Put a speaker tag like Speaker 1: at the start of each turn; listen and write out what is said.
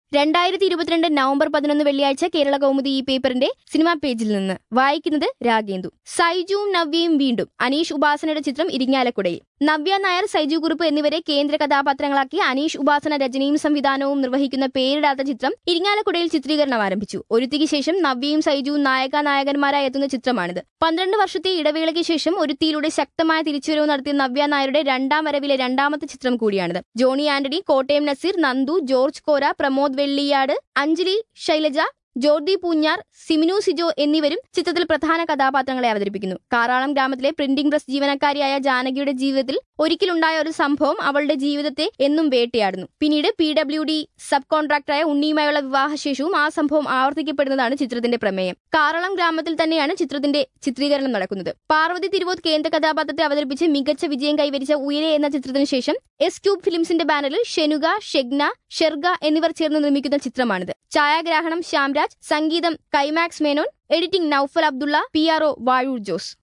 Speaker 1: രണ്ടായിരത്തി ഇരുപത്തിരണ്ട് നവംബർ പതിനൊന്ന് വെള്ളിയാഴ്ച കേരള കൗമുദി ഈ പേപ്പറിന്റെ സിനിമാ പേജിൽ നിന്ന് വായിക്കുന്നത് രാഗേന്ദു സൈജുവും നവ്യയും വീണ്ടും അനീഷ് ഉപാസനയുടെ ചിത്രം ഇരിങ്ങാലക്കുടയിൽ നവ്യ നായർ സൈജു കുറുപ്പ് എന്നിവരെ കേന്ദ്ര കഥാപാത്രങ്ങളാക്കി അനീഷ് ഉപാസന രചനയും സംവിധാനവും നിർവഹിക്കുന്ന പേരിടാത്ത ചിത്രം ഇരിങ്ങാലക്കുടയിൽ ചിത്രീകരണം ആരംഭിച്ചു ഒരുത്തിക്ക് ശേഷം നവ്യയും സൈജുവും നായക നായകന്മാരായി എത്തുന്ന ചിത്രമാണിത് പന്ത്രണ്ട് വർഷത്തെ ഇടവേളയ്ക്ക് ശേഷം ഒരുത്തിയിലൂടെ ശക്തമായ തിരിച്ചുവരവ് നടത്തിയ നവ്യ നായരുടെ രണ്ടാം വരവിലെ രണ്ടാമത്തെ ചിത്രം കൂടിയാണിത് ജോണി ആന്റണി കോട്ടയം നസീർ നന്ദു ജോർജ് കോര പ്രമോദ് വെള്ളിയാട് അഞ്ജലി ശൈലജ ജോർദി പൂഞ്ഞാർ സിമിനു സിജോ എന്നിവരും ചിത്രത്തിൽ പ്രധാന കഥാപാത്രങ്ങളെ അവതരിപ്പിക്കുന്നു കാറാളം ഗ്രാമത്തിലെ പ്രിന്റിംഗ് പ്രസ് ജീവനക്കാരിയായ ജാനകിയുടെ ജീവിതത്തിൽ ഒരിക്കലുണ്ടായ ഒരു സംഭവം അവളുടെ ജീവിതത്തെ എന്നും വേട്ടയാടുന്നു പിന്നീട് പി ഡബ്ല്യു ഡി സബ് കോൺട്രാക്ടറായ ഉണ്ണിയുമായുള്ള വിവാഹശേഷവും ആ സംഭവം ആവർത്തിക്കപ്പെടുന്നതാണ് ചിത്രത്തിന്റെ പ്രമേയം കാറളം ഗ്രാമത്തിൽ തന്നെയാണ് ചിത്രത്തിന്റെ ചിത്രീകരണം നടക്കുന്നത് പാർവതി തിരുവോത്ത് കേന്ദ്ര കഥാപാത്രത്തെ അവതരിപ്പിച്ച് മികച്ച വിജയം കൈവരിച്ച ഉയരെ എന്ന ചിത്രത്തിനു ശേഷം എസ് ക്യൂബ് ഫിലിംസിന്റെ ബാനറിൽ ഷെനുക ഷെഗ്ന ഷെർഗ എന്നിവർ ചേർന്ന് നിർമ്മിക്കുന്ന ചിത്രമാണിത് ഛായാഗ്രാഹണം ശ്യാംരാജ് സംഗീതം കൈമാക്സ് Menon editing Noufal Abdulla P R O Vazhoor Jose